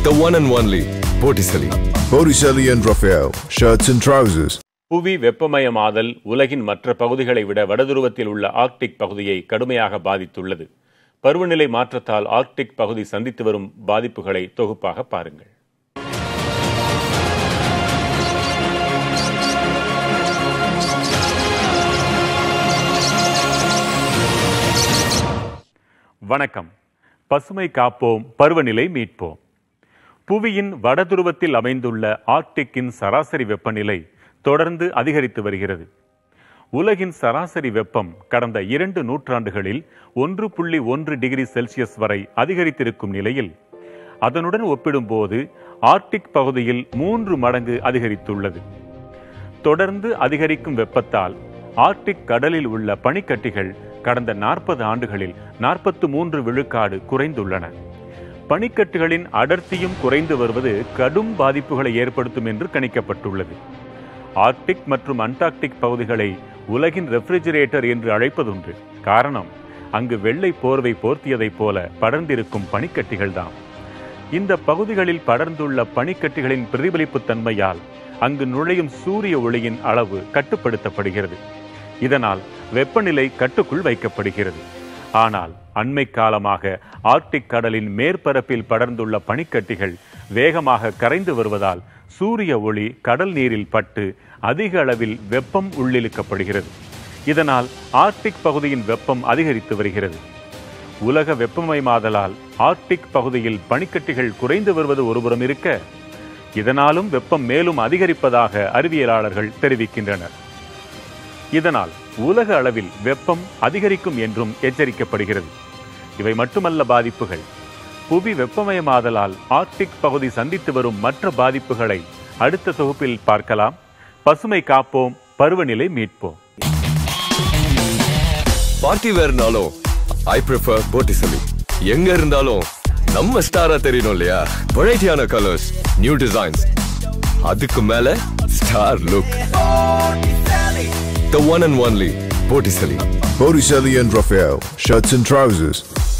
The one and only Botticelli. Botticelli and Raphael, shirts and trousers. புவி வெப்பமயமாதல் உலகின் மற்ற பகுதிகளை விட வடதுருவத்தில் உள்ள ஆர்க்டிக் பகுதியை கடுமையாக பாதித்துள்ளது பருவநிலை மாற்றத்தால் ஆர்க்டிக் பகுதி சந்தித்து வரும் பாதிப்புகளை தொகுப்பாக பாருங்கள் வணக்கம் பசுமை காப்போம் பருவநிலை மீட்போம் புவியின் வடதுருவத்தில் அமைந்துள்ள ஆர்க்டிக்கின் சராசரி வெப்பநிலை தொடர்ந்து அதிகரித்து வருகிறது உலகின் சராசரி வெப்பம் கடந்த இரண்டு நூற்றாண்டுகளில் ஒன்று புள்ளி ஒன்று டிகிரி செல்சியஸ் வரை அதிகரித்திருக்கும் நிலையில் அதனுடன் ஒப்பிடும்போது ஆர்க்டிக் பகுதியில் மூன்று மடங்கு அதிகரித்துள்ளது தொடர்ந்து அதிகரிக்கும் வெப்பத்தால் ஆர்க்டிக் கடலில் உள்ள பனிக்கட்டிகள் கடந்த நாற்பது ஆண்டுகளில் நாற்பத்து மூன்று விழுக்காடு குறைந்துள்ளன பனிக்கட்டுகளின் அடர்த்தியும் குறைந்து வருவது கடும் பாதிப்புகளை ஏற்படுத்தும் என்று கணிக்கப்பட்டுள்ளது ஆர்க்டிக் மற்றும் அண்டார்க்டிக் பகுதிகளை உலகின் ரெஃப்ரிஜிரேட்டர் என்று அழைப்பதுண்டு காரணம் அங்கு வெள்ளை போர்வை போர்த்தியதைப் போல படர்ந்திருக்கும் பனிக்கட்டிகள்தான் இந்த பகுதிகளில் படர்ந்துள்ள பனிக்கட்டிகளின் பிரதிபலிப்பு தன்மையால் அங்கு நுழையும் சூரிய ஒளியின் அளவு கட்டுப்படுத்தப்படுகிறது இதனால் வெப்பநிலை கட்டுக்குள் வைக்கப்படுகிறது ஆனால் அண்மை காலமாக ஆர்க்டிக் கடலின் மேற்பரப்பில் படர்ந்துள்ள பனிக்கட்டிகள் வேகமாக கரைந்து வருவதால் சூரிய ஒளி கடல் நீரில் பட்டு அதிக அளவில் வெப்பம் உள்ளிழுக்கப்படுகிறது இதனால் ஆர்க்டிக் பகுதியின் வெப்பம் அதிகரித்து வருகிறது உலக வெப்பமயமாதலால் ஆர்க்டிக் பகுதியில் பனிக்கட்டிகள் குறைந்து வருவது ஒருபுறம் இருக்க இதனாலும் வெப்பம் மேலும் அதிகரிப்பதாக அறிவியலாளர்கள் தெரிவிக்கின்றனர் இதனால் உலக அளவில் வெப்பம் அதிகரிக்கும் என்றும் எச்சரிக்கப்படுகிறது இவை மட்டுமல்ல பாதிப்புகள் புவி வெப்பமயமாதலால் ஆர்க்டிக் பகுதி சந்தித்து வரும் மற்ற பாதிப்புகளை அடுத்த தொகுப்பில் பார்க்கலாம் பசுமை காப்போம் பருவநிலை மீட்போம் பார்ட்டி வேர்னாலும் ஐ ப்ரிஃபர் Botticelli. எங்க இருந்தாலும் நம்ம ஸ்டாரா தெரியணும் இல்லையா வெரைட்டியான கலர்ஸ் நியூ டிசைன்ஸ் அதுக்கு மேல star look The one and only Botticelli. Botticelli and Raphael, shirts and trousers.